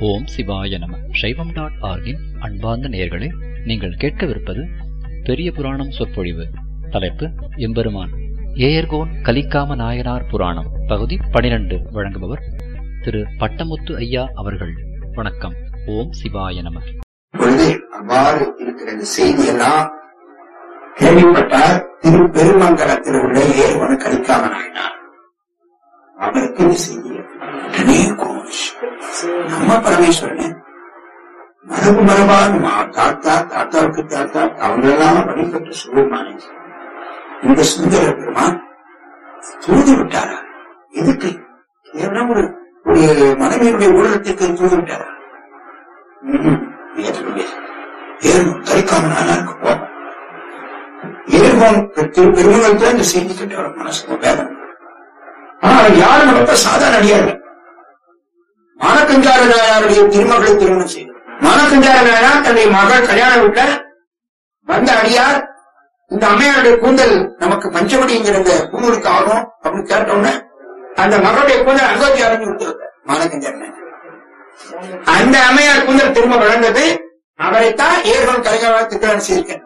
ஓம் சிவாய நம சைவம் டாட் ஆர்கின் அன்பார்ந்த நேயர்களே நீங்கள் கேட்கவிருப்பது பெரிய புராணம் சொற்பொழிவு தலைப்பு எம்பெருமான் ஏயர்கோன் கலிக்காம நாயனார் புராணம் பகுதி பனிரெண்டு வழங்குபவர் திரு பட்டமுத்து ஐயா அவர்கள் வணக்கம் ஓம் சிவாய நம பொழுது அவ்வாறு இருக்கிற இந்த செய்தியெல்லாம் கேள்விப்பட்டார் திரு பெருமங்கலத்தில் உள்ள ஏர்வன கழிக்காம நாயனார் அவருக்கு இந்த செய்தி உடனே கோஷ். நம்ம பரமேஸ்வரன் மரபு மரபா நம்ம தாத்தா தாத்தாவுக்கு தாத்தா அவங்களெல்லாம் வழிபட்ட சிவபெருமானே இந்த சுந்தர பெருமான் தூது விட்டாரா எதுக்கு கேவலம் ஒரு ஒரு மனைவியுடைய ஊழலத்துக்கு தூது விட்டாரா ம்ம். ஏற்றுக்கொள்ள ஏறும் கரிக்காமனாருக்கு போகும் ஏறுவோம் திரு பெருமங்கலத்துல இந்த செய்தி கேட்ட மனசுக்கு வேதம் ஆனா யாரும் நம்ம சாதாரண அடியார்கள் மானக்கஞ்சார நாயாருடைய திருமகளை திருமணம் செய்தார் மானக்கஞ்சார நாயார் தன்னுடைய மகள் கல்யாண வீட்டுல வந்த அடியார் இந்த அம்மையாருடைய கூந்தல் நமக்கு பஞ்சவடிங்கிற இந்த பூமுடிக்கு ஆகும் அப்படின்னு கேட்ட உடனே அந்த மகளுடைய கூந்தல் அங்கோத்தி அடைஞ்சு விட்டு மானக்கஞ்சார நாயார் அந்த அம்மையார் கூந்தல் திரும்ப வளர்ந்தது அவரைத்தான் ஏர்வன் கலைஞராக திருக்கடன் செய்திருக்கேன்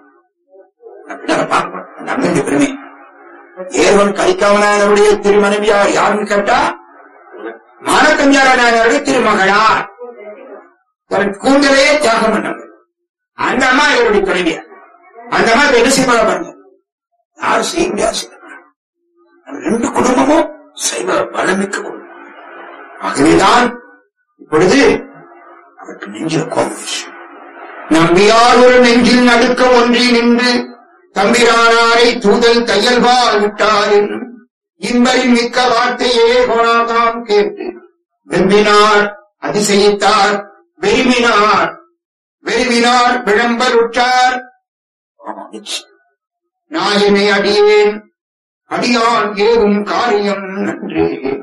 நம்மளுடைய பெருமை ஏர்வன் கலிக்காமனாருடைய திருமனைவியார் யாருன்னு கேட்டா மானக்கஞ்சாரனாருடைய திருமகளார் தன் கூந்தலே தியாகம் பண்ணாங்க அந்த அம்மா இவருடைய துணைவியார் அந்த அம்மா இப்ப என்ன செய்வாங்க பாருங்க யாரும் செய்ய முடியாது அந்த ரெண்டு குடும்பமும் சைவ பலமிக்க குடும்பம் ஆகவேதான் இப்பொழுது அவருக்கு நெஞ்சில் கோபம் வந்துச்சு. நம்பியார் ஒரு நெஞ்சில் நடுக்க ஒன்றி நின்று தம்பிரானாரை தூதல் தையல்பால் விட்டார் என்னும் இன்பரின் மிக்க வார்த்தையே கோணாதாம் கேட்டு வெம்பினார் அதிசயித்தார் வெறுமினார் வெறுவினார் விளம்பருற்றார் நாயனை அடியேன் அடியான் ஏதும் காரியம் நன்று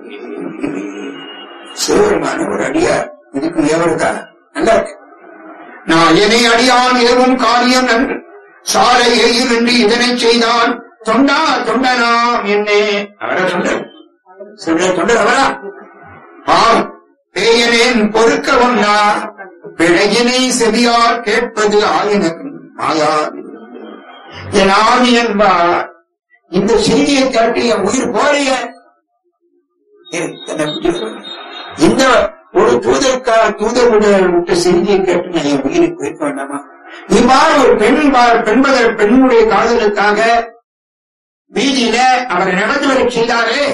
சிவபெருமான ஒரு அடியார் இதுக்கு எவருக்கா நல்லா இருக்கு நாயனை அடியான் ஏவும் காரியம் நன்று சாலை எயில் என்று இதனை செய்தான் தொண்டா தொண்டனாம் என்னே அவரா தொண்டர் சொல்ற தொண்டர் அவரா ஆம் பேயனேன் பொறுக்க ஒன்னா பிழையினை செவியார் கேட்பது ஆயினும் மாயா என் ஆமி என்பார் இந்த செய்தியை கேட்டு என் உயிர் போறிய இந்த ஒரு தூதருக்கா தூதருடைய விட்ட செய்தியை கேட்டு நான் என் உயிருக்கு போயிருக்க வேண்டாமா இவ்வாறு ஒரு பெண் பா- பெண்பதர் பெண்ணுடைய காதலுக்காக வீதியில அவரை நடந்து வர செய்தாரே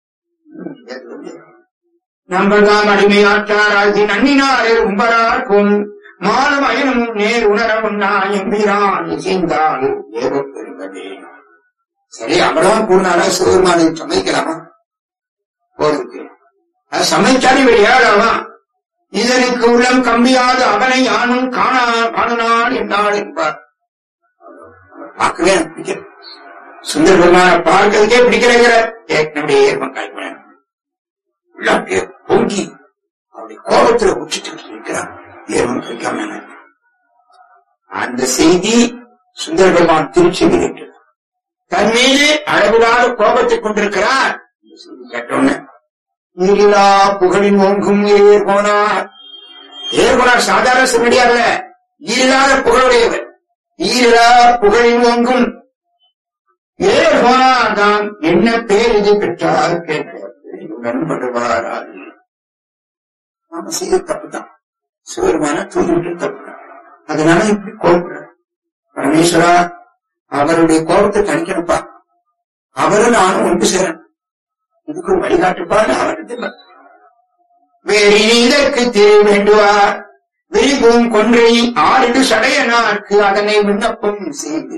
நம்பர்தாம் அடிமையாற்றார் ஆகி நன்னினாரே உம்பரார்க்கும் மாலம் அயனும் நேர் உணரவும் எம்பிரான் இசைந்தால் ஏவப் பெறுவதே சரி அவ்வளவு கூறினாரா சிவபெருமானை சமைக்கலாமா போறதுக்கு அது சமைச்சாலும் இவர் ஏழாமா இதனுக்கு உள்ளம் கம்பியாது அவனை யானும் காணா காணனான் என்றாள் என்பார் பார்க்கவே எனக்கு பிடிக்கல சுந்தர பெருமான பார்க்கறதுக்கே பிடிக்கிறேங்கிற நம்முடைய ஏற்பங்காய் உள்ள அப்படியே பொங்கி அப்படி கோபத்துல உச்சிட்டு இருக்கிறார் ஏர்வன் கிடைக்காம அந்த செய்தி சுந்தர பெருமான் திருச்சி இருக்கிறார் தன் மீது அளவிலாத கோபத்தை கொண்டிருக்கிறார் இந்த செய்தி கேட்டோன்னு ஈரிலா புகழின் ஓங்கும் ஏர்கோனார் ஏர்கோனார் சாதாரண சிவனடியார்ல ஈரில்லாத புகழுடையவர் ஈரிலா புகழின் ஓங்கும் ஏர்கோனார் தான் என்ன பேர் இது பெற்றார் கேட்கிறார் படுவாரால் நாம செய்த தப்புதான் சிவருமான தூங்கிட்டு தப்புதான் அதனால இப்படி கோபப்படுற பரமேஸ்வரா அவருடைய கோபத்தை தணிக்கணுப்பா அவரும் நானும் ஒன்று சேரணும் இதுக்கு ஒரு வழிகாட்டுப்பாடு அவருக்கு வேறு இதற்கு திரு வேண்டுவார் விரிவும் கொன்றை ஆறு சடையனார்க்கு அதனை விண்ணப்பம் செய்து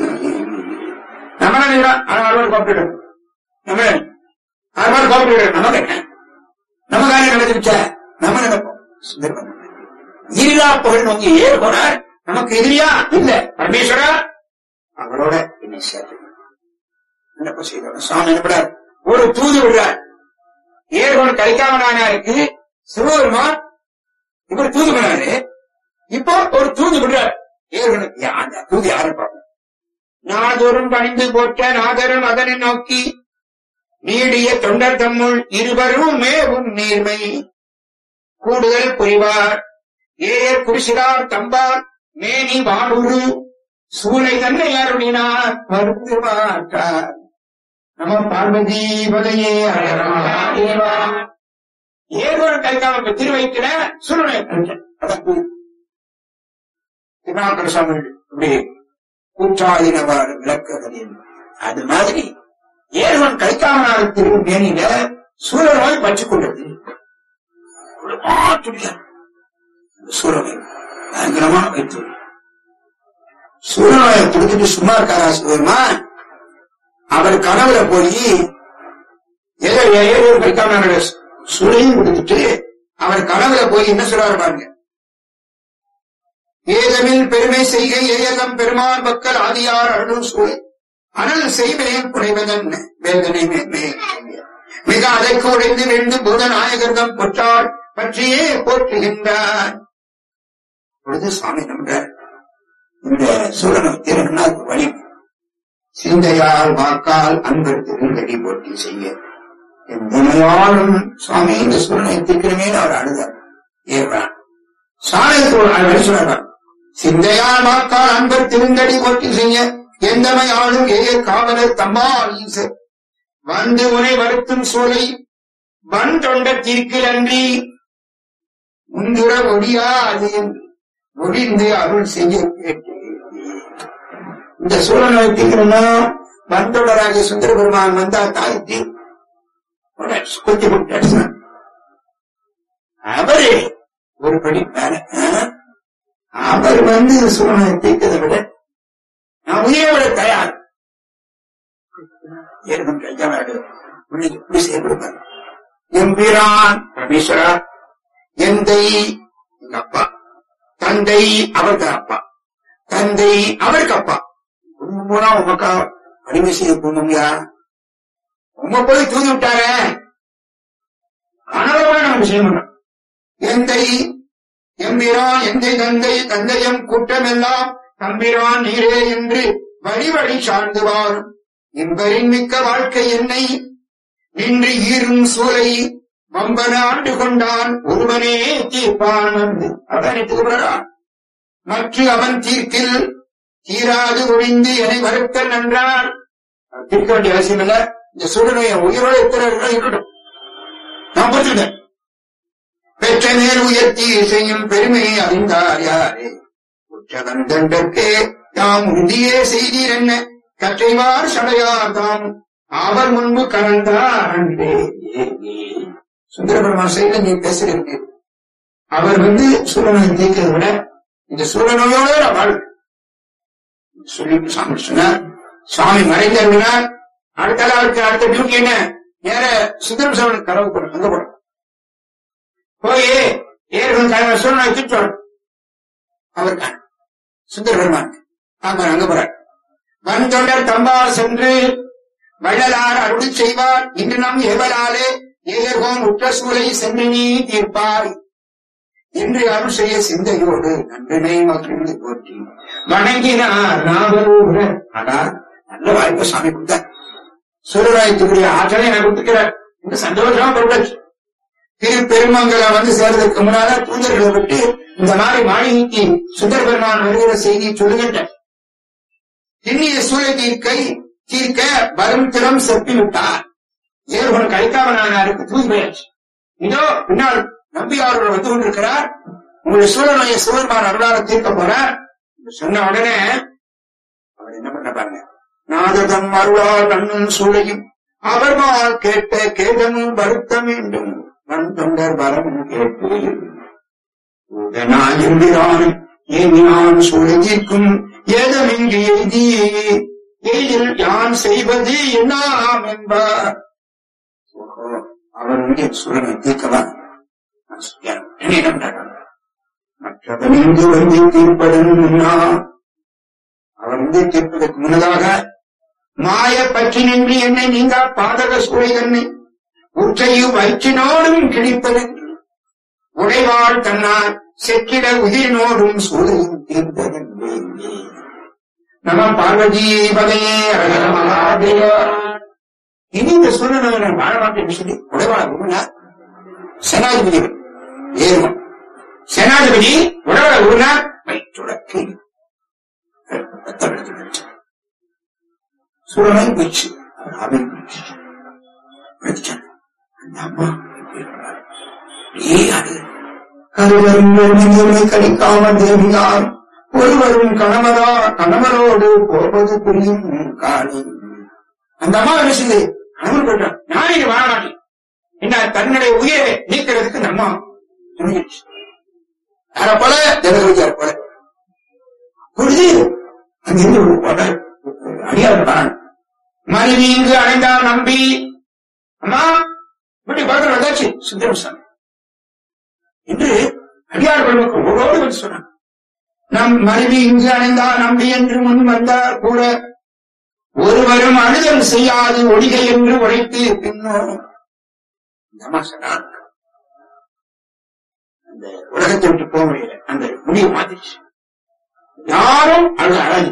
நம்மள அவர் கோப்பிட்டு நம்ம அவர் கோப்பிட்டு நமக்கு என்ன நம்ம காரியம் நடந்துருச்ச நம்ம நினைப்போம் சுந்தரபன் இருளா புகழ் நோக்கி ஏறு போனார் நமக்கு எதிரியா இல்ல பரமேஸ்வரா அவரோட என்னை சேர்த்து விண்ணப்பம் செய்தோம் சுவாமி என்னப்படார் ஒரு தூது விடுறார் ஏர்கோன் கலிக்காமனாருக்கு சிவபெருமான் இப்படி தூது பண்ணாரு இப்போ ஒரு தூது விடுறார் ஏர்கனுக்கு அந்த தூது யாரும் பார்ப்போம் நாதொரும் பணிந்து போட்ட நாதரும் அதனை நோக்கி நீடிய தொண்டர் தம்முள் இருவரும் மேவும் நேர்மை கூடுதல் புரிவார் ஏர் குடிசிறார் தம்பார் மேனி வாழுரு சூளை தன்னை அருளினார் மருந்து மாற்றார் நம பார்வதி பதையே அழகா ஏர்வன் கைகாம திருவைக்கிற சூழ்நிலை அதற்கு திருநாக்கர சுவாமி இப்படி கூற்றாதினவாறு விளக்குகிறேன் அது மாதிரி ஏர்வன் கைக்காமனார் திரு மேனில சூழலாய் பற்றிக் கொண்டது ஒரு மாற்றுடியார் சூழலை பயங்கரமா வைத்து சூழலாய கொடுத்துட்டு சும்மா இருக்காரா சிவருமா அவர் கனவுல போய் ஏதோ ஏதோ ஒரு கைக்காமனாரோட சூழையும் கொடுத்துட்டு அவர் கனவுல போய் என்ன சொல்றாரு பாருங்க ஏதமில் பெருமை செய்கை ஏயகம் பெருமான் மக்கள் ஆதியார் அருளும் சூழ் அனல் செய்வேன் குறைவதன் வேதனை மேன்மே மிக அதைக்கு உடைந்து விழுந்து பூதநாயகர்தம் பொற்றாள் பற்றியே போற்றுகின்றார் பொழுது சுவாமி நம்புறார் இந்த சூழலை திறனா வழி சிந்தையால் வாக்கால் அன்பர் திருங்கடி போட்டி செய்ய எந்தனையாலும் சுவாமி இந்த சூழலை தீர்க்கிறமே அவர் அழுதார் ஏறார் சாலைக்கு சொல்றார் சிந்தையால் வாக்கால் அன்பர் திருங்கடி போட்டி செய்ய எந்தமை ஆளும் ஏய காவலர் தம்மால் ஈசர் வந்து உனை வருத்தும் சோலை வன் தொண்ட தீர்க்கில் அன்றி முந்துர ஒடியாது என்று ஒடிந்து அருள் செய்ய கேட்டு இந்த சூழலை தீர்க்கணும்னா வந்தொடராகிய சுந்தர பெருமான் வந்தா தாழ்த்தி கொஞ்சம் விட்டு அவரு ஒரு படி மேல ஆ? அவர் வந்து சூழலை தீர்க்கதை விட நான் உயிரை விட தயார் ஏற்கனவே கையாளாடு இன்னைக்கு இப்படி செயல்படுத்தார் எம்பிரான் பரமேஸ்வரா எந்தை எங்க அப்பா தந்தை அவருக்கு அப்பா தந்தை அவருக்கு அப்பா குடும்பம் பூரா உமக்கா அடிமை செய்ய குடும்பம்யா உங்க போய் தூதி விட்டார கனவோட நம்ம செய்ய மாட்டோம் எந்தை எம்பிரான் எந்தை தந்தை தந்தையம் கூட்டமெல்லாம் தம்பிரான் நீரே என்று வழி வழி சார்ந்து வாரும் இன்பரின் மிக்க வாழ்க்கை என்னை நின்று ஈரும் சூலை வம்பன ஆண்டு கொண்டான் ஒருவனே தீர்ப்பான் வந்து அதான் கூறுகிறான் மற்ற அவன் தீர்க்கில் தீராது ஒழிந்து என்னை வருத்த நன்றான் தீர்க்க வேண்டிய அவசியம் இல்ல இந்த சூழ்நிலையை உயிரோடு இருக்கிறவர்கள் இருக்கட்டும் நான் பார்த்துட்டேன் பெற்ற மேல் உயர்த்தி செய்யும் பெருமையை அறிந்தார் யாரே உற்றவன் தண்டற்கே தாம் உந்தியே செய்தீர் என்ன கற்றைவார் சடையார் தாம் அவர் முன்பு கலந்தார் அன்றே சுந்தரபெருமான் சைடுல நீ பேசுறீங்க அவர் வந்து சூழலை தீர்க்கிறத விட இந்த சூழலையோட நான் வாழ் சொல்லிட்டு சாமி சொன்னார் சுவாமி மறைந்தார் அடுத்த அவருக்கு அடுத்த டியூட்டி என்ன நேர சுந்தரம் சாமி கனவு போறோம் அங்க போறோம் போய் ஏற்கனவே தலைமை சூழ்நிலை திட்டம் அவர் சுந்தர பெருமான் ஆமா அங்க போறார் வன் தொண்டர் தம்பால் சென்று வள்ளலார் அருள் செய்வார் இன்று நம் ஏவலாலே ஏகர்கோன் உற்ற சூளை சென்று நீ தீர்ப்பாய் என்று அருள் செய்ய சிந்தையோடு நன்றினை மகிழ்ந்து போற்றி வணங்கினார் நாவலூர் ஆனால் நல்ல வாய்ப்பு சாமி கொடுத்தார் சூரியராயத்துக்குரிய ஆற்றலை நான் கொடுத்துக்கிறார் இந்த சந்தோஷமா போட்டாச்சு திரு பெருமங்கலம் வந்து சேர்றதுக்கு முன்னால தூதர்களை விட்டு இந்த மாதிரி மாளிகைக்கு சுந்தர பெருமான் வருகிற செய்தியை சொல்லுகின்ற திண்ணிய சூழலை தீர்க்கை தீர்க்க வரும் திறம் செப்பி விட்டார் ஏர்வன் கழிக்காமனாருக்கு தூதி போயாச்சு இதோ பின்னால் நம்பியாரோட வந்து கொண்டிருக்கிறார் உங்களுடைய சூழலைய சிவருமான் அருளால தீர்க்க போறார் என்று சொன்ன உடனே அவர் என்ன பண்ண பாருங்க நாததம் அருளால் நன்னும் சூழையும் அவர்மால் கேட்ட கேதமும் வருத்த வேண்டும் வன் தொண்டர் வரமும் கேட்டு நாயம்பிரான் ஏமினான் சூழத்திற்கும் ஏதமின்றி எய்தியே எயில் யான் செய்வது என்னாம் என்பார் ஓஹோ, அவர் வந்து சூழலை தீர்க்கவா நான் சொல்றேன். என்னிடம் கேட்டார். மற்றவனின்று வந்து தீர்ப்பதன் முன்னா அவர் வந்து தீர்ப்பதற்கு முன்னதாக மாய பற்றி நின்று என்னை நீங்க பாதக சூழை தன்னை உற்றையும் வயிற்றினோடும் கிழிப்பதென்று உடைவாள் தன்னால் செற்றிட உயிரினோடும் சூழையும் தீர்ப்பதென்றே நம பார்வதி பதையே அரகர மகாதேவா இனி இந்த சூழ்நிலை நான் வாழ மாட்டேன் சொல்லி உடைவாள விரும்பினார் சனாதிபதி ஏறும் சேனாதிபதி உடவ ஊர்னார் வயிற்றுடக்கை ரத்தம் எடுத்து சுரனை போயிடுச்சு அவன் போயிடுச்சு எடுத்துட்டான் அந்த அம்மா எப்படி இருந்தார்? அப்படியே அது கருவரும் ஒருவனை கணிக்காமல் தேவியார் ஒருவரும் கணவரா கணவரோடு போவது புரியும் காணி அந்த அம்மா என்ன செய்யுது கணவன் போட்டான் நான் இங்க வாழ மாட்டேன் என்ன தன்னுடைய உயிரை நீக்கிறதுக்கு அந்த அம்மா துணிஞ்சிடுச்சு யார போல ஜனகவிஜார் போல பொழுது அங்கிருந்து ஒரு போட்ட அடியார் வரான் மனைவி இங்கு அடைந்தார் நம்பி அம்மா இப்படி பக்கத்தில் வந்தாச்சு சுந்தரசாமி என்று அடியார் பெருமக்கள் ஒவ்வொரு வந்து சொன்னான் நம் மனைவி இங்கு அடைந்தார் நம்பி என்று முன் வந்தார் கூட ஒருவரும் அழுதல் செய்யாது ஒழிகை என்று உரைத்து பின்னோம் இந்த அம்மா சொன்னான் அந்த உலகத்தை விட்டு போக முடியல அந்த முடிவை மாத்திடுச்சு யாரும் அழுத அழகு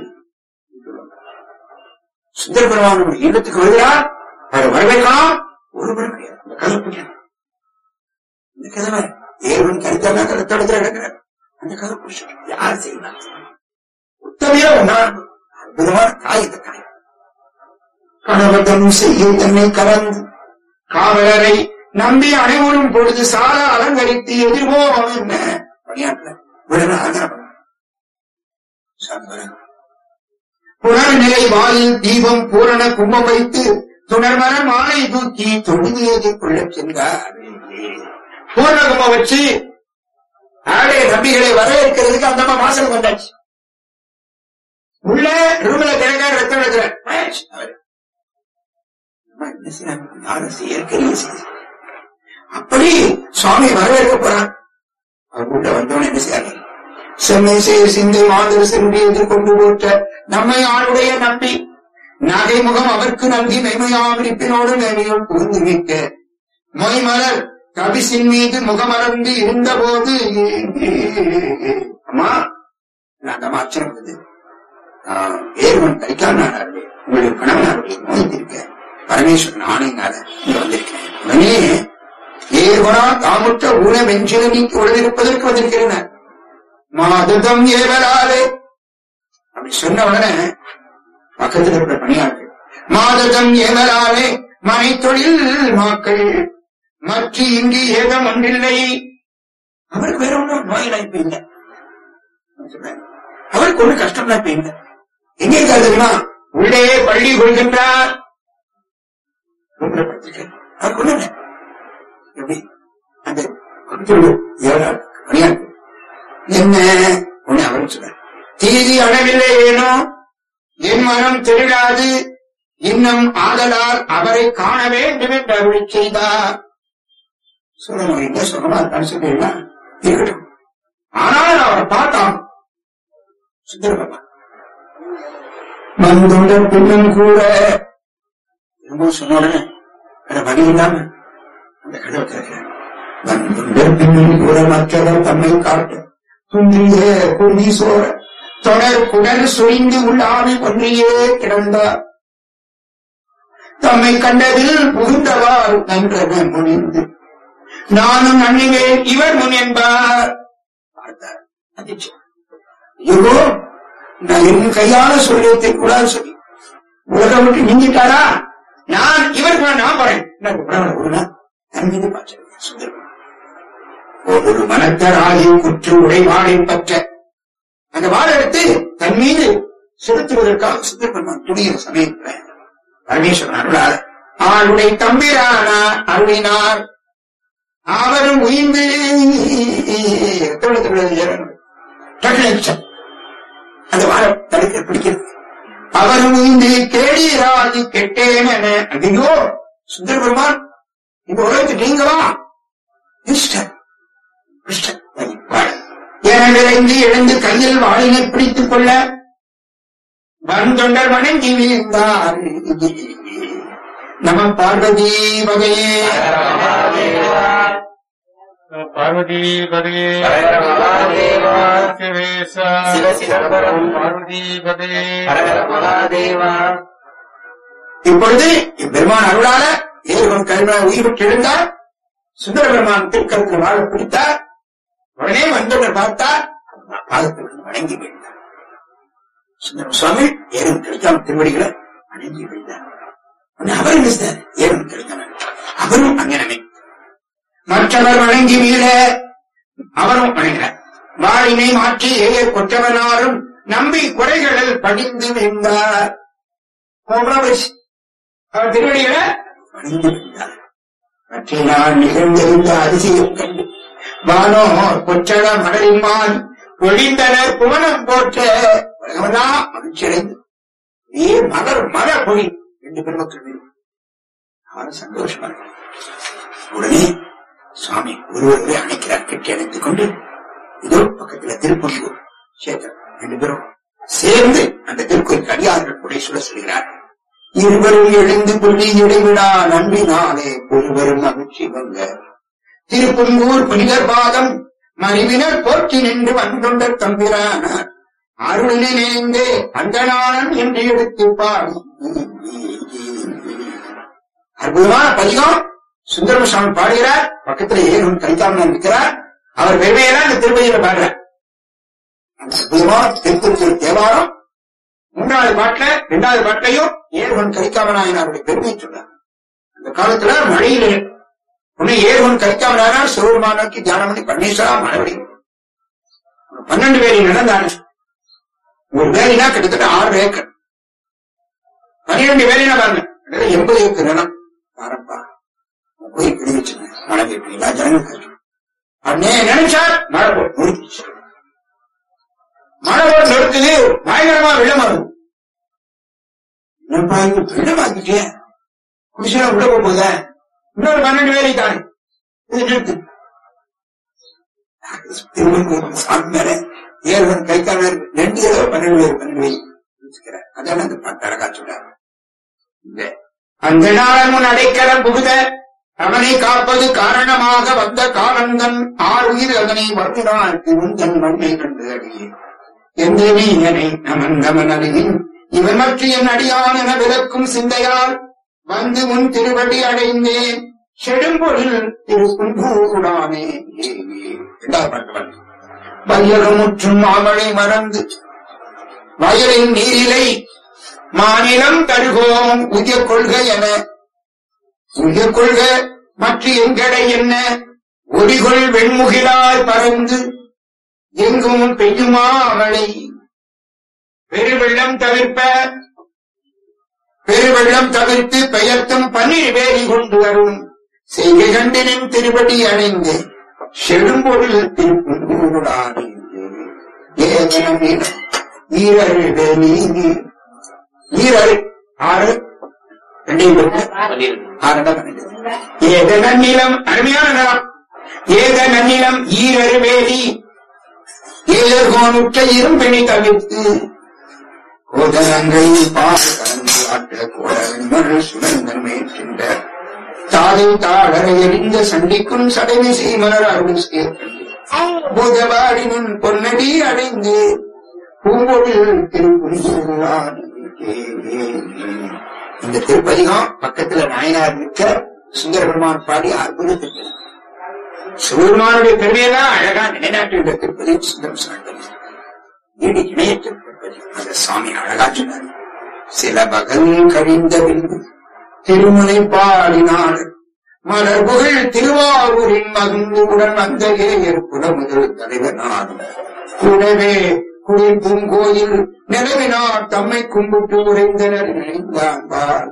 சுந்தர பெருமானுடைய இல்லத்துக்கு வருகிறார் அவரை வரவேற்கலாம் ஒருவரும் கிடையாது அந்த கருப்பு இந்த கதவை தேவன் கருத்தெல்லாம் கருத்தடத்துல கிடக்கிறார் அந்த கருப்பு யார் செய்யலாம் உத்தமையா ஒன்னா அற்புதமான தாய் இந்த தாய் கணவதம் செய்ய தன்னை கலந்து காவலரை நம்பி அனைவரும் பொழுது சார அலங்கரித்து எதிர்வோம் என்ன பணியாற்ற விடணும் ஆதரவு புனர் நிலை வாயில் தீபம் பூரண கும்பம் வைத்து துணர்மர மாலை தூக்கி தொழுதியதை கொள்ள சென்றார் பூரண கும்பம் வச்சு ஆடைய நம்பிகளை வரவேற்கிறதுக்கு அந்த அம்மா வாசல் வந்தாச்சு உள்ள ரூம்ல கிழக்கா ரத்தம் எடுக்கிறார் அவர் அம்மா என்ன செய்யறாங்க யாரும் செயற்கையே செய்ய அப்படி சுவாமி வரவேற்க போறான் அவர் உள்ள வந்தவன என்ன செய்யறாங்க செம்மை செய்ய சிந்தை மாதர் சென்று எதிர்கொண்டு போற்ற நம்மை ஆளுடைய நம்பி நகை முகம் அவர்க்கு நம்பி மெய்மையாவிருப்பினோடு நேமையோடு புகுந்து நிற்க மொய்மலர் கபிசின் மீது முகமலர்ந்து இருந்த போது அம்மா அந்த அம்மா அச்சரம் வந்தது ஏர்வன் கரிகாலனாருடைய உங்களுடைய கணவனாருடைய நோய்த்திருக்க பரமேஸ்வரன் ஆணையினால இங்க வந்திருக்கேன் உடனே ஏர்வனா தாமுற்ற ஊன வெஞ்சில நீக்கி உடனிருப்பதற்கு வந்திருக்கிறேன் மாததம் ஏவலாலே அப்படி சொன்ன உடனே பக்கத்தில் இருக்கிற பணியாளர்கள் மாததம் ஏவலாலே மனை தொழில் மாக்கள் மற்ற இங்கு ஏதம் ஒன்றில்லை அவருக்கு வேற ஒன்றும் நோயில் இப்ப இல்லை அவருக்கு ஒன்றும் கஷ்டம் இப்ப இல்லை எங்க இருக்காரு தெரியுமா உள்ளே பள்ளி கொள்கின்றார் ரூம்ல படுத்திருக்காரு. அவருக்கு ஒண்ணும் இல்லை எப்படி அந்த பக்கத்தில் ஏழாள் பணியாளர்கள் என்ன உன்னை அவர் சொன்னார் தீதி அழவில்லை ஏனோ என் மனம் தெளிடாது இன்னும் ஆதலால் அவரை காண வேண்டும் என்று அருளி செய்தார் சொல்லணும் என்ன சொல்லமா இருக்கான்னு சொல்றீங்களா இருக்கட்டும் ஆனால் அவரை பார்த்தான் சுந்தரபா வந்துள்ள பின்னும் கூட என்னமோ சொன்ன உடனே வேற வழி இல்லாம அந்த கதவை திறக்கிறார் வந்துள்ள பின்னும் கூட மற்றவர் தம்மை காட்டும் குன்றிய குருதி சோர தொடர் குடல் சுழிந்து உள்ளாவி ஒன்றியே கிடந்தார் தம்மை கண்டதில் புகுந்தவார் நன்றன முனிந்து நானும் நன்னிவேன் இவர் முன் என்பார் பார்த்தார் அதிர்ச்சி ஐயோ நான் என் கையால சொல்லியத்தை கூடாது சொல்லி உலகம் விட்டு நீங்கிட்டாரா நான் இவருக்கு நான் போறேன் நான் உடனே ஒரு நாள் தன் மீது பாய்ச்சல் சுந்தரம் ஒரு மனத்தராகி குற்று உடைவாளை பற்ற அந்த வாழை எடுத்து தன் மீது செலுத்துவதற்காக சுந்தரபெருமான் துணிய சமயத்தில் பரமேஸ்வரன் அருளார் ஆளுடைய தம்பிரானார் அருளினார் அவரும் உயிர்ந்து அந்த வாழை தடுக்க பிடிக்கிறது அவரும் உயிர்ந்து கேடீராதி கெட்டேன் என ஐயோ சுந்தர பெருமான் இந்த உலகத்துக்கு நீங்களா இஷ்டம் இஷ்டம் என விரைந்து எழுந்து கையில் வாழினை பிடித்துக் கொள்ள வந்தொண்டர் வணங்கி வீழ்ந்தார் நம பார்வதி வகையே பார்வதி பதையே ஹர மகாதேவா. சிவேசா சிவ சிதம்பரம். பார்வதி பதையே ஹரஹர மகாதேவா இப்பொழுது இப்பெருமான் அருளால ஏழுவன் கருணா உயிர் விட்டு எழுந்தார் சுந்தர பெருமான் திருக்கரத்தில் வாழ பிடித்தார் உடனே வந்தவர் பார்த்தார் பாதத்திற்கு வணங்கி விழுந்தார் சுந்தரம் சுவாமி ஏறும் கிடைக்காம திருவடிகளை வணங்கி விழுந்தார் உடனே அவர் என்ன செய்தார்? ஏறும் கிடைக்காம அவரும் அங்கனமே மற்றவர் வணங்கி வீழ அவரும் வணங்கினார் வாழினை மாற்றி ஏய கொற்றவனாரும் நம்பி குறைகளில் படிந்து விழுந்தார் மூன்றாம் வயசு அவர் திருவடிகளை வணங்கி விழுந்தார் மற்ற நான் நிகழ்ந்திருந்த அதிசயம் கண்டு வானோர் கொற்றட மடலின்மான் ஒழிந்தனர் புவனம் போற்ற உலகமெல்லாம் மகிழ்ச்சியடைந்து ஏ மலர் மலர் பொழி என்று பெருமக்கள் மீது அவர் சந்தோஷமா இருக்கிறார். உடனே சுவாமி ஒருவரை அணைக்கிறார் கட்டி அணைத்துக் கொண்டு இதோ பக்கத்துல திருப்பங்கூர் சேத்திரம் ரெண்டு பேரும் சேர்ந்து அந்த திருக்கோயில் அடியார்கள் கூட சொல்ல சொல்கிறார்கள் இருவரும் எழுந்து புள்ளி இடைவிடா நன்றினாலே ஒருவரும் மகிழ்ச்சி வந்த திருப்பங்கூர் புனிதர் பாதம் மறிவினர் போற்றி நின்று வந்துண்ட தம்பிரானார் அருளினை நினைந்து அந்தனானன் என்று எடுத்து பாடி அற்புதமான பதிகம் சுந்தரம சுவாமி பாடுகிறார் பக்கத்துல ஏனும் கலிதாமன் இருக்கிறார் அவர் பெருமையெல்லாம் இந்த திருப்பதியில பாடுறார் அந்த அற்புதமான திருப்பதி தேவாரம் மூன்றாவது பாட்டுல இரண்டாவது பாட்டையும் ஏர்வன் கலிக்காமனாயனாருடைய பெருமையை சொல்றார் அந்த காலத்துல மழையில உன்னை ஏர்வன் கலிக்காமனாயனார் சிவபெருமான் நோக்கி தியானம் பண்ணி பன்னீஸ்வரா மழை பெய்யும். பன்னெண்டு பேரி நடந்தாரு ஒரு வேலினா கிட்டத்தட்ட ஆறு ஏக்கர் பன்னிரெண்டு வேலினா பாருங்க கிட்டத்தட்ட எண்பது ஏக்கர் நிலம் பாருப்பா போய் பிடி வச்சுங்க மழை பெய்யல ஜனங்கள் அண்ணே நினைச்சார் மழை போட்டு நிறுத்திச்சு மழை போட்டு நிறுத்துது பயங்கரமா வெள்ளம் வரும் என்னப்பா இங்க வெள்ளம் ஆக்கிட்டேன் குடிசா உள்ள போகுத இன்னொரு பன்னெண்டு வேலை தானே இது நிறுத்து திருவள்ளூர் சாமி மேல ஏழுவன் கைக்கான ரெண்டு தடவை பன்னெண்டு பேர் பன்னெண்டு பேர் யோசிக்கிறார் அதான் அந்த பாட்டு அழகா சொல்றாரு இந்த அந்த நாளன் முன் அடைக்கலம் புகுத அவனை காப்பது காரணமாக வந்த காலந்தன் ஆறு உயிர் அதனை வருகிறார்க்கு உந்தன் மண்ணை கண்டு அடியே எந்த நீயனை நமந்தவன் அருகின் இவன் மற்ற என் அடியான் என விளக்கும் சிந்தையால் வந்து உன் திருவடி அடைந்தேன் செடும்பொருள் திருக்குன்றானே இரண்டாவது பாட்டு பாருங்க. வையகம் முற்றும் மாமழை மறந்து வயலின் நீரிலை மாநிலம் தருகோம் உய கொள்கை என உய கொள்க மற்ற எங்கடை என்ன ஒளிகொள் வெண்முகிலாய் பறந்து எங்கும் பெய்யுமா மழை பெருவெள்ளம் தவிர்ப்ப பெருவெள்ளம் தவிர்த்து பெயர்த்தும் பன்னீர் வேலி கொண்டு வரும் செய்கை கண்டினின் திருவடி அடைந்து செழும்பொருள் திருப்பூரானே ஏதனம் ஈரல் வேலி ஈரல் ஆறு ரெண்டையும் கொடுத்து ஆறடா பன்னெண்டு ஏத நன்னிலம் அருமையான நிலம் ஏத நன்னிலம் ஈரரு வேலி ஏதர்கோனுற்ற இரும்பிணி தவிர்த்து கோதனங்கள் பால் கலந்து ஆட்ட கோடவெண்மர் சுடந்தன் மேற்கின்ற தாதை தாழரை எரிந்த சண்டிக்கும் சடைமை செய்மலர் அருள் சேர்க்கண்டு பூஜபாடினின் பொன்னடி அடைந்து பூங்கொழில் திருப்புரியான் இந்த திருப்பதிகம் பக்கத்துல நாயனார் நிற்க சுந்தர பெருமான் பாடி அற்புதத்துக்கு சிவபெருமானுடைய பெருமையெல்லாம் அழகா நிலைநாட்டுகின்ற திருப்பதி சுந்தரம் சாண்டல் ஈடு இணையற்ற திருப்பதி அந்த சாமி அழகா சொன்னார் சில பகல் கழிந்த பின்பு திருமுனை பாடினாள் மலர் புகழ் திருவாரூரின் மகிழ்வுடன் வந்த ஏயர் குலமுதல் தலைவனார் கூடவே குளிர் பூங்கோயில் நிலவினார் தம்மை கும்பிட்டு உறைந்தனர் நினைந்தார்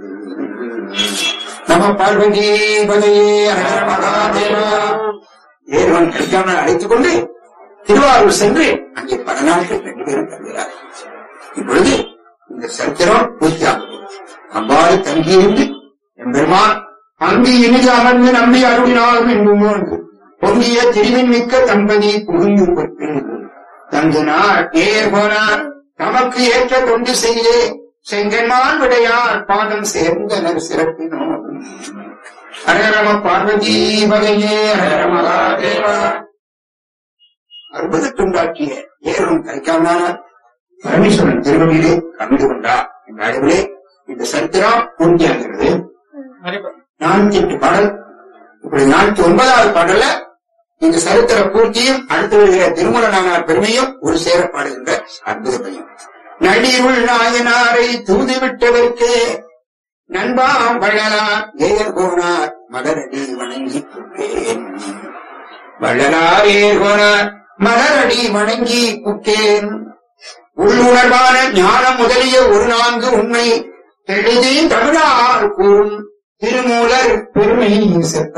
நம பார்வதி பதையே ஹர மகாதேவா ஏர்வன் கல்யாண அழைத்துக் கொண்டு திருவாரூர் சென்று அங்கே பல நாட்கள் ரெண்டு பேரும் தங்குகிறார் இப்பொழுது இந்த சரித்திரம் பூர்த்தியாகும் அவ்வாறு தங்கியிருந்து எம்பெருமான் அங்கு இனிது அமர்ந்து நம்பி அருளினாலும் என்னும் ஒன்று பொங்கிய திருவின் மிக்க தம்பதி புகுந்து பெற்று தந்து நாள் ஏர் போனார் தமக்கு ஏற்ற கொண்டு செய்ய செங்கன்மான் விடையார் பாதம் சேர்ந்தனர் சிறப்பினோம் ஹரரம பார்வதி வகையே ஹர மகாதேவா அற்புதத்துண்டாக்கிய ஏறும் கரைக்காமனார் பரமேஸ்வரன் திருவடியிலே கலந்து கொண்டார் என்ற அளவிலே இந்த சரித்திரம் பூர்த்தியாகிறது நானூத்தி எட்டு பாடல் இப்படி நானூத்தி ஒன்பதாவது பாடல்ல இந்த சரித்திர பூர்த்தியும் அடுத்து வருகிற திருமல நாயனார் பெருமையும் ஒரு சேர பாடுகின்ற அற்புதமையும் நடிவுள் நாயனாரை தூது விட்டதற்கு நண்பாம் வள்ளலார் ஏர் போனார் மலரடி வணங்கி புக்கேன் வள்ளலார் ஏர் போனார் மலரடி வணங்கி புக்கேன் உள்ளுணர்வான ஞானம் முதலிய ஒரு நான்கு உண்மை எழுதி தமிழால் கூறும் திருமூலர் பெருமை செப்ப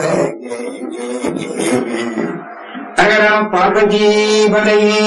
அகரம் பார்வதீபதையே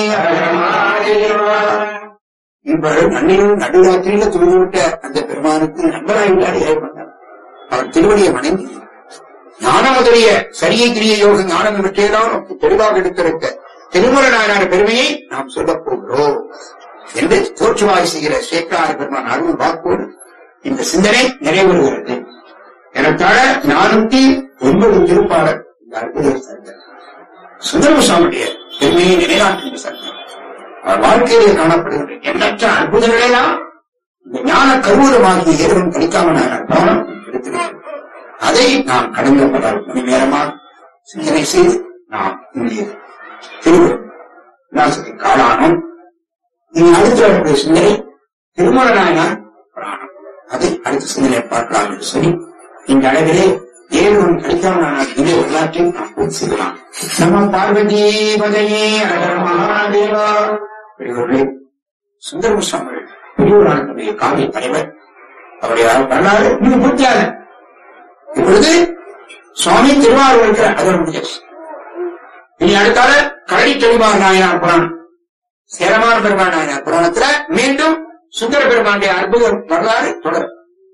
இவ்வளவு நன்னிலும் நடுராத்திரியில தூங்கிவிட்ட அந்த பெருமானுக்கு நண்பராயிட்டார் ஏற்பட்டார் அவர் திருவடியை வணங்கி ஞான முதலிய சரிய கிரிய யோக ஞானம் இவற்றையெல்லாம் நமக்கு தெளிவாக எடுத்திருக்க திருமுறை நாயனார் பெருமையை நாம் சொல்லப் போகிறோம் என்று தோற்றுவாய் செய்கிற சேக்கார பெருமான் அருள் வாக்கோடு இந்த சிந்தனை நிறைவேறுகிறது எனக்காக நானூத்தி ஒன்பது திருப்பாளர் இந்த அற்புத சங்கம் சுந்தரம சுவாமியுடைய பெருமையை நிலைநாட்டுகின்ற சங்கம் அவர் வாழ்க்கையிலே காணப்படுகின்ற எண்ணற்ற அற்புதங்களெல்லாம் இந்த ஞான கருவூலமாகிய இறைவன் படிக்காம நான் கவனம் எடுத்திருக்கிறேன் அதை நாம் கடந்த பல மணி நேரமாக சிந்தனை செய்து நாம் இங்கே திருவிழாசத்தை காலானோம் இனி அடுத்து வரக்கூடிய சிந்தனை திருமண நாயனார் புராணம் அதை அடுத்த சிந்தனை பார்க்கலாம் என்று சொல்லி இந்த அளவிலே ஏழுவன் கிடைக்காம திவ்ய வரலாற்றை நாம் பூர்த்தி செய்யலாம் நம்ம பார்வதி பதையே மகாதேவா பெரியவர்களே சுந்தரம சுவாமி பெரியவராளுடைய காவிய தலைவர் அவருடைய வரலாறு இன்னும் பூர்த்தியாக இப்பொழுது சுவாமி திருவாரூர் இருக்கிற அதோட முடிஞ்சு இனி அடுத்தால கரடி தெளிவார் நாயனார் புராணம் சேரமான பெருமான் நாயனார் புராணத்துல மீண்டும் சுந்தர பெருமானுடைய அற்புத வரலாறு தொடரும்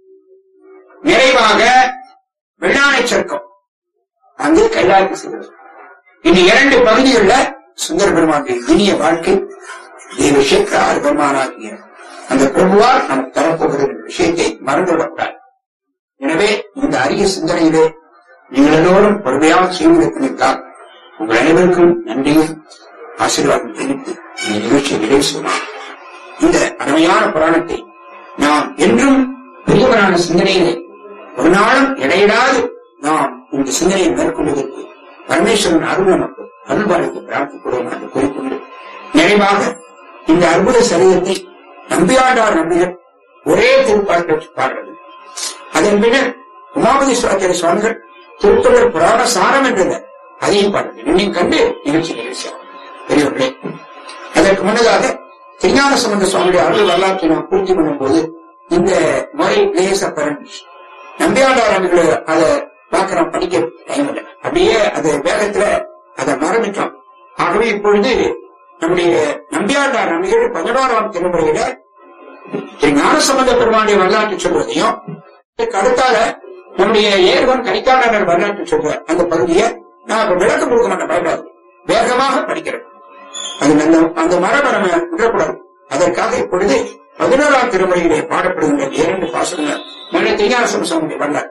நிறைவாக வெள்ளானை சர்க்கம் அங்கு கைலாயத்து செல்வது இந்த இரண்டு பகுதிகளில் சுந்தர பெருமானுடைய இனிய வாழ்க்கை விஷயத்தை அற்புதமானாகிய அந்த பிரபுவார் நமக்கு தரப்போகிற இந்த விஷயத்தை மறந்துவிடக்கூடாது எனவே இந்த அரிய சிந்தனையிலே நீங்கள் எல்லோரும் பொறுமையாக செய்வதற்கால் உங்கள் அனைவருக்கும் நன்றியும் ஆசீர்வாதம் தெரிவித்து இந்த நிகழ்ச்சியை நிறைவு செய்யலாம் இந்த அருமையான புராணத்தை நாம் என்றும் பெரியவரான சிந்தனையிலே ஒரு நாளும் இடையிடாது நாம் இந்த சிந்தனையை மேற்கொள்வதற்கு பரமேஸ்வரன் அருள் நமக்கு அருள்பாளைக்கு பிரார்த்திக்கிறோம் என்று கூறிக்கொண்டு நிறைவாக இந்த அற்புத சரீரத்தை நம்பியாண்டார் நம்பிகள் ஒரே திருப்பாட்டை பாடுறது அதன் பின்னர் உமாபதி சுவாச்சாரிய சுவாமிகள் திருத்தொடர் புராண சாரம் என்றது அதையும் பாடுறது இன்னும் கண்டு நிகழ்ச்சி நிகழ்ச்சியாகும் பெரியவர்களே அதற்கு முன்னதாக திருஞான சம்பந்த சுவாமியுடைய அருள் வரலாற்றை நாம் பூர்த்தி பண்ணும்போது இந்த முறை லேசப்பரன் நம்பியாண்டார் அவர்கள் அதை பார்க்கிறோம் படிக்க டைம் இல்லை அப்படியே அது வேகத்துல அதை மறந்துட்டோம் ஆகவே இப்பொழுது நம்முடைய நம்பியாண்டார் நம்பிகள் பதினோராம் திருமுறையில திரு ஞானசம்பந்த பெருமானுடைய வரலாற்று சொல்வதையும் இதுக்கு அடுத்தால நம்முடைய ஏர்வன் கரிகாலனர் வரலாற்று சொல்ற அந்த பகுதியை நான் இப்ப விளக்கம் கொடுக்க மாட்டேன் பயப்படாது வேகமாக படிக்கிறேன் அது அந்த அந்த மரபை நம்ம விடக்கூடாது அதற்காக இப்பொழுது பதினோராம் திருமுறையிலே பாடப்படுகின்ற இரண்டு பாசனங்கள் மன்ன திருஞானசம் சுவாமி வரலாறு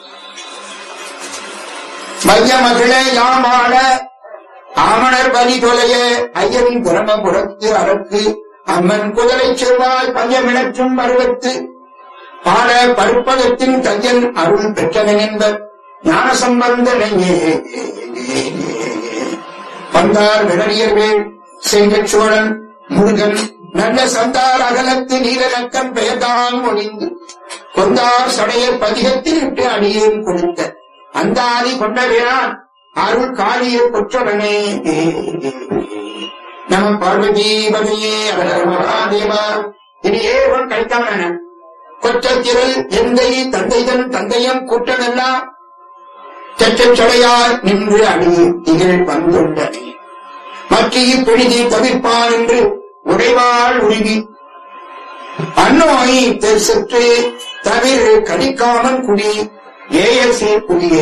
மைய மகளே யாமாட ஆமணர் பலி தொலைய ஐயன் பிரமபுரத்து அரக்கு அம்மன் குதிரை செவ்வாய் பஞ்சமிழற்றும் பருவத்து பாட பருப்பதத்தின் தையன் அருள் பெற்றவன் என்பர் ஞான சம்பந்தனையே பந்தார் விடறியர்வேள் செங்கச் சோழன் முருகன் நல்ல சந்தார் அகலத்து நீலநக்கம் பெயர்தான் ஒளிந்து கொந்தார் சடையர் பதிகத்தில் இட்டு அடியேன் கொடுத்த அந்த ஆதி கொண்டவேனான் அருள் காளிய கொற்றவனே நம பார்வதி பகையே அகர மகாதேவா இனி ஏவன் கழித்தவன கொற்றத்திரல் எந்தை தந்தைதன் தந்தையம் கூட்டமெல்லாம் சடையார் நின்று அடி திகழ் வந்துள்ளனே மற்ற பிழிதி தவிர்ப்பான் என்று உடைவாள் உருகி அந்நோய் தெற்சற்று தவிர கடிக்காமன் குடி ஏயசே குடியே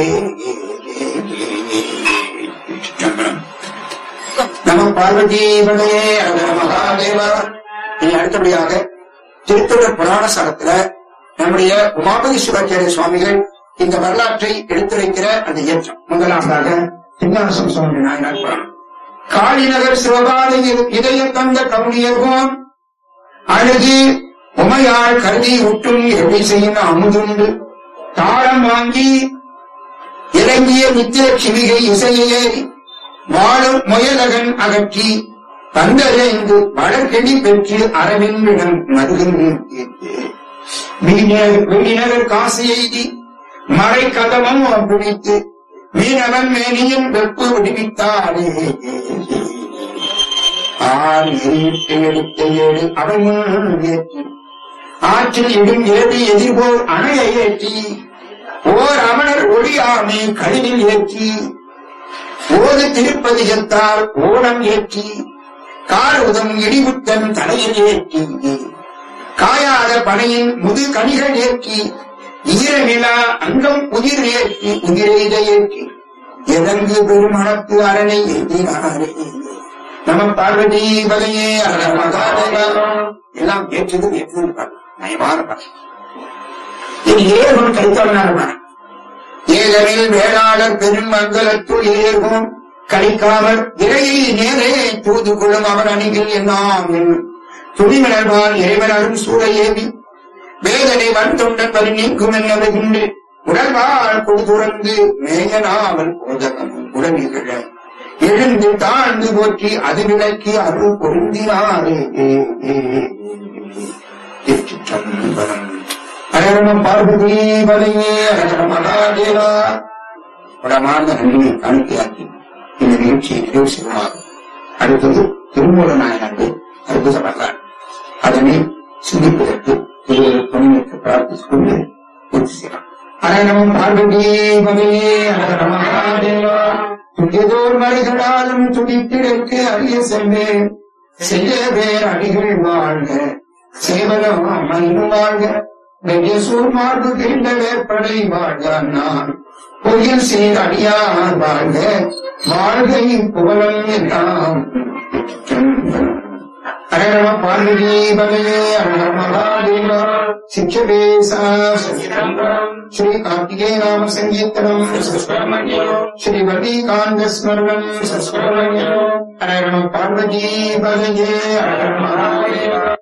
நம பார்வதி பகையே அகர மகாதேவா இனி அடுத்தபடியாக திருத்தொடர் புராண சாரத்துல நம்முடைய உமாபதி சிவாச்சாரிய சுவாமிகள் இந்த வரலாற்றை எடுத்துரைக்கிற அந்த இயற்றம் முதலாவதாக சிங்காசம் சுவாமி நாயனார் புராணம் காளிநகர் சிவபாலையில் இதயம் தந்த கவுனியர்கோன் அழுகி உமையாள் கருதி உற்றும் எப்படி செய்யும் அமுதுண்டு தாளம் வாங்கி இறங்கிய நித்திய சிவிகை இசையை வாழும் முயலகன் அகற்றி பந்தரைந்து வளர்கெடி பெற்று அரவிந்திடம் மருகன் வெளிநகர் காசு எய்தி மறை கதவம் பிடித்து மீனவன் மேனியின் வெப்பு விடுவித்தாரே ஆறு எரிவிட்டு எடுத்த ஏழு அவன் முன் ஏற்றி ஆற்றில் இடும் ஏறி எதிர்போர் அணையை ஏற்றி ஓர் அமணர் ஒளியாமை கழிவில் ஏற்றி ஓது திருப்பதிகத்தால் ஓடம் ஏற்றி கார் உதம் இடிவுத்தன் தலையில் ஏற்றி காயாத பனையின் முது கனிகள் ஏற்றி ஈரநிலா அங்கம் உயிர் ஏற்றி உயிரெய்த ஏற்றி இறங்கு பெருமணத்து அரணை ஏற்றினாரே நம பார்வதி பகையே அரண மகாதேவா எல்லாம் ஏற்றது ஏற்றது பாரு. நயமான பாரு. இது ஏகோன் கழித்தவனான ஏகனில் வேளாளர் பெருமங்கலத்துள் ஏகும் கழிக்காமல் இறையை நேரே தூது கொள்ளும் அவர் அணிகள் எல்லாம் துணிமிழர்வால் இறைவனரும் சூழ ஏவி வேதனை வன் தொண்டன் வரி நீக்கும் என்ன வருகின்ற உடல்வாள் கொடு துறந்து மேயனாவல் போதகமும் உடனிகழ எழுந்து தாழ்ந்து போற்றி அது விளக்கி அருள் பொருந்தினாரே திருச்சிற்றம்பலம் ஹரம பார்வதி பதையே ஹர மகாதேவா உடமார்ந்த நன்றியை காணிக்கையாக்கி இந்த நிகழ்ச்சியை நிறைவு செய்வார் அடுத்தது திருமூல நாயனர்கள் அற்புத வரலாறு அதனை சிந்திப்பதற்கு இருவரு துணைக்கு பிரார்த்தித்துக் கொண்டு பூர்த்தி செய்யலாம் ஹரணம் பார்வதி பதையே ஹர மகாதேவா துடியதோர் மலைகளாலும் துடித்திடற்கு அரிய செல்வே செய்ய பேர் அடிகள் வாழ்க சேவனம் மயிலும் வாழ்க வெய்ய சூர்மார்பு கிண்ட வேப்படை வாழ்க நான் பொய்யில் சீர் அடியார் வாழ்க வாழ்கை புகழம் எல்லாம் ஹரஹர பார்வதி பகையே ஹரஹர மகாதேவா சிக்ஷவேசா ஸ்ரீ கார்த்திகே நாம சங்கீர்த்தனம் ஸ்ரீ வல்லிகாந்த ஸ்மரணம் ஹரஹர பார்வதி பகையே ஹரஹர மகாதேவா